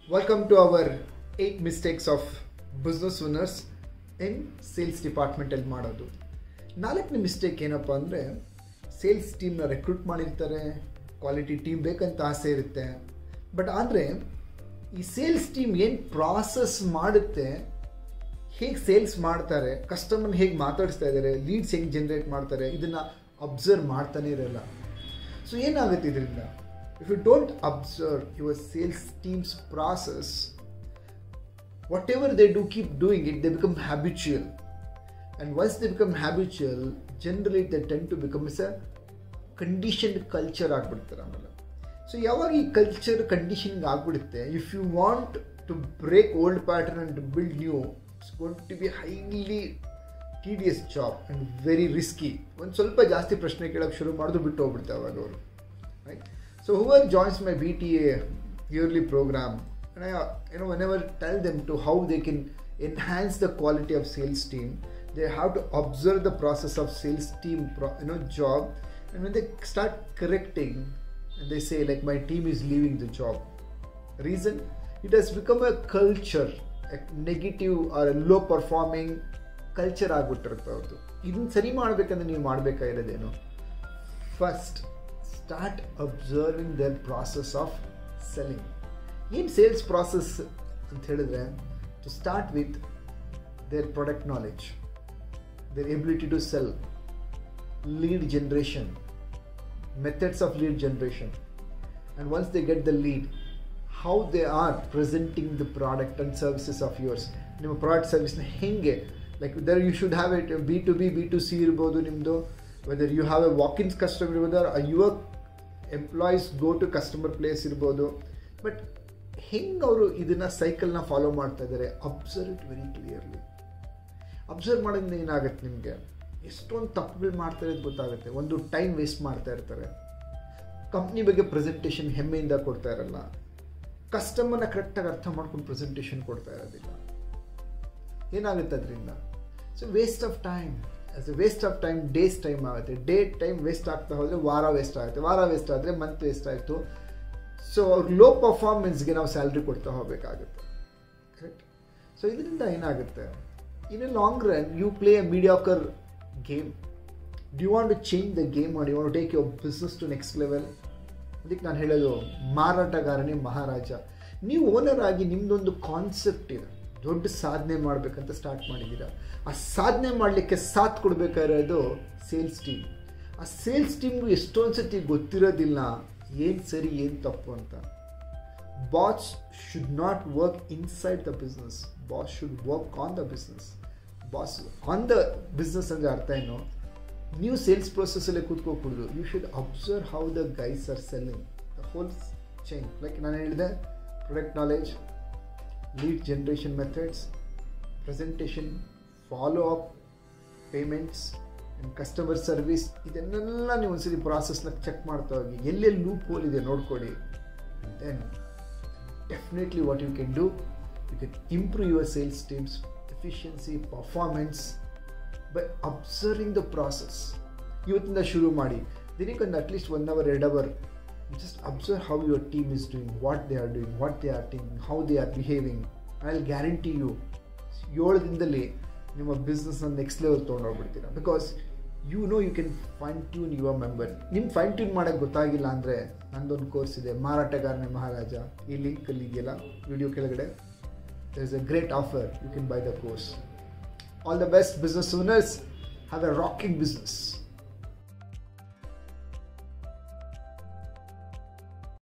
Welcome to our eight mistakes of business owners in sales ಡಿಪಾರ್ಟ್ಮೆಂಟಲ್ಲಿ ಮಾಡೋದು ನಾಲ್ಕನೇ mistake ಏನಪ್ಪ ಅಂದರೆ ಸೇಲ್ಸ್ ಟೀಮ್ನ ರೆಕ್ರೂಟ್ ಮಾಡಿರ್ತಾರೆ ಕ್ವಾಲಿಟಿ ಟೀಮ್ ಬೇಕಂತ ಆಸೆ ಇರುತ್ತೆ ಬಟ್ ಆದರೆ ಈ ಸೇಲ್ಸ್ ಟೀಮ್ ಏನು ಪ್ರಾಸೆಸ್ ಮಾಡುತ್ತೆ ಹೇಗೆ ಸೇಲ್ಸ್ ಮಾಡ್ತಾರೆ ಕಸ್ಟಮರ್ನ ಹೇಗೆ ಮಾತಾಡಿಸ್ತಾ ಇದ್ದಾರೆ ಲೀಡ್ಸ್ ಹೆಂಗೆ ಜನ್ರೇಟ್ ಮಾಡ್ತಾರೆ ಇದನ್ನು ಅಬ್ಸರ್ವ್ ಮಾಡ್ತಾನೆ ಇರಲ್ಲ ಸೊ ಏನಾಗುತ್ತೆ ಇದರಿಂದ if you don't observe your sales teams process whatever they do keep doing it they become habitual and once they become habitual generally they tend to become is a conditioned culture ಆಗಿಬಿಡ್ತಾರೆ ಆಮೇಲೆ so ಯಾವಾಗ ಈ culture conditioning ಆಗಿಬಿಡುತ್ತೆ if you want to break old pattern and build new it's gonna to be highly tedious job and very risky ಒಂದು ಸ್ವಲ್ಪ ಜಾಸ್ತಿ ಪ್ರಶ್ನೆ ಕೇಳೋಕ್ಕೆ ಶುರು ಮಾಡಿದ್ರು ಬಿಟ್ಟು ಹೋಗ್ಬಿಡ್ತಾರೆ ಅವಾಗ ಅವರು right so whoever joins my B T A yearly program and I, you know, whenever tell them to how they can enhance the quality of sales team, they have to observe the process of sales team, pro, you know, job, and when they start correcting, and they say like my team is leaving the job. Reason? It has become a culture, a negative or a low performing culture ಆಗ್ಬಿಟ್ಟಿರುತ್ತೆ ಅವ್ರದ್ದು ಇದನ್ನ ಸರಿ ಮಾಡಬೇಕಂದ್ರೆ ನೀವು ಮಾಡಬೇಕಾಗಿರೋದೇನು first start observing their process of selling ಏನು sales process ಅಂತ ಹೇಳಿದ್ರೆ to start with their product knowledge their ability to sell lead generation methods of lead generation and once they get the lead how they are presenting the product and services of yours ನಿಮ್ಮ product ಸರ್ವಿಸ್ನ ಹೇಗೆ like their you should have it B to B B to C ಇರ್ಬೋದು ನಿಮ್ಮದು whether you have a walkins customer ಇರ್ಬೋದು your employees go to customer place ಇರ್ಬೋದು but ಹೆಂಗೆ ಅವರು ಇದನ್ನು ಸೈಕಲ್ನ ಫಾಲೋ ಮಾಡ್ತಾ ಇದ್ದಾರೆ observe it very clearly observe ಮಾಡೋದ್ರಿಂದ ಏನಾಗುತ್ತೆ ನಿಮಗೆ ಎಷ್ಟೊಂದು ತಪ್ಪುಗಳು ಮಾಡ್ತಾ ಇರೋದು ಗೊತ್ತಾಗುತ್ತೆ ಒಂದು ಟೈಮ್ ವೇಸ್ಟ್ ಮಾಡ್ತಾ ಇರ್ತಾರೆ ಕಂಪ್ನಿ ಬಗ್ಗೆ ಪ್ರೆಸೆಂಟೇಷನ್ ಹೆಮ್ಮೆಯಿಂದ ಕೊಡ್ತಾ ಇರಲ್ಲ ಕಸ್ಟಮರ್ನ ಕರೆಕ್ಟಾಗಿ ಅರ್ಥ ಮಾಡ್ಕೊಂಡು ಪ್ರೆಸೆಂಟೇಷನ್ ಕೊಡ್ತಾ ಇರೋದಿಲ್ಲ ಏನಾಗುತ್ತೆ ಅದರಿಂದ so waste of time as a waste of time days time ಆಗುತ್ತೆ ಡೇ ಟೈಮ್ ವೇಸ್ಟ್ ಆಗ್ತಾ ಹೋದರೆ ವಾರ ವೇಸ್ಟ್ ಆಗುತ್ತೆ ವಾರ ವೇಸ್ಟ್ ಆದರೆ ಮಂತ್ ವೇಸ್ಟ್ ಆಯಿತು ಸೊ ಅವ್ರ ಲೋ ಪರ್ಫಾರ್ಮೆನ್ಸ್ಗೆ ನಾವು ಸ್ಯಾಲ್ರಿ ಕೊಡ್ತಾ ಹೋಗಬೇಕಾಗುತ್ತೆ ಕರೆಕ್ಟ್ ಸೊ ಇದರಿಂದ ಏನಾಗುತ್ತೆ in a long run you play a mediocre game do want to change the game ಮಾಡಿ want take your business to next level ಅದಕ್ಕೆ ನಾನು ಹೇಳೋದು ಮಾರಾಟಗಾರನೇ ಮಹಾರಾಜ ನೀವು ಓನರ್ ಆಗಿ ನಿಮ್ಮದೊಂದು ಕಾನ್ಸೆಪ್ಟ್ ಇದೆ ದೊಡ್ಡ ಸಾಧನೆ ಮಾಡಬೇಕಂತ ಸ್ಟಾರ್ಟ್ ಮಾಡಿದ್ದೀರಾ ಆ ಸಾಧನೆ ಮಾಡಲಿಕ್ಕೆ ಸಾಥ್ ಕೊಡಬೇಕಾಗಿರೋದು ಸೇಲ್ಸ್ ಟೀಮ್ ಆ ಸೇಲ್ಸ್ ಟೀಮ್ಗೂ ಎಷ್ಟೊಂದು ಸತಿ ಗೊತ್ತಿರೋದಿಲ್ಲ ಏನು ಸರಿ ಏನು ತಪ್ಪು ಅಂತ boss should not work inside the business boss should work on the business boss on the business ಅಂದರೆ ಅರ್ಥ ಏನು ನೀವು ಸೇಲ್ಸ್ ಪ್ರೊಸೆಸ್ಸಲ್ಲೇ ಕೂತ್ಕೋಗ್ಬಿಡುದು you should observe how the guys are selling the whole chain like ನಾನು ಹೇಳಿದೆ product knowledge lead generation methods presentation follow up payments and customer service ಇದನ್ನೆಲ್ಲ ನೀವು ಒಂದ್ಸರಿ ಪ್ರಾಸೆಸ್ನ ಚೆಕ್ ಮಾಡ್ತಾ ಹೋಗಿ ಎಲ್ಲೆಲ್ಲಿ ಲೂಪ್ ಹೋಲ್ ಇದೆ ನೋಡ್ಕೊಳ್ಳಿ then definitely what you can do you can improve your sales teams efficiency performance by observing the process ಇವತ್ತಿಂದ ಶುರು ಮಾಡಿ ದಿನಕ್ಕೊಂದು ಅಟ್ಲೀಸ್ಟ್ ಒನ್ ಅವರ್ ಎರಡು hour just observe how your team is doing what they are doing what they are thinking how they are behaving I will guarantee you ಏಳು ದಿನದಲ್ಲಿ ನಿಮ್ಮ ಬಿಸ್ನೆಸ್ನ next level ತೊಗೊಂಡೋಗ್ಬಿಡ್ತೀರಾ because you know you can fine tune your member ನಿಮ್ಮ fine tune ಮಾಡೋಕ್ಕೆ ಗೊತ್ತಾಗಿಲ್ಲ ಅಂದರೆ ನಂದೊಂದು ಕೋರ್ಸ್ ಇದೆ ಮಾರಾಟಗಾರನೇ ಮಹಾರಾಜ ಈ ಲಿಂಕಲ್ಲಿ ಇದೆಯಲ್ಲ ವಿಡಿಯೋ ಕೆಳಗಡೆ there is a great offer you can buy the course all the best business owners have a rocking business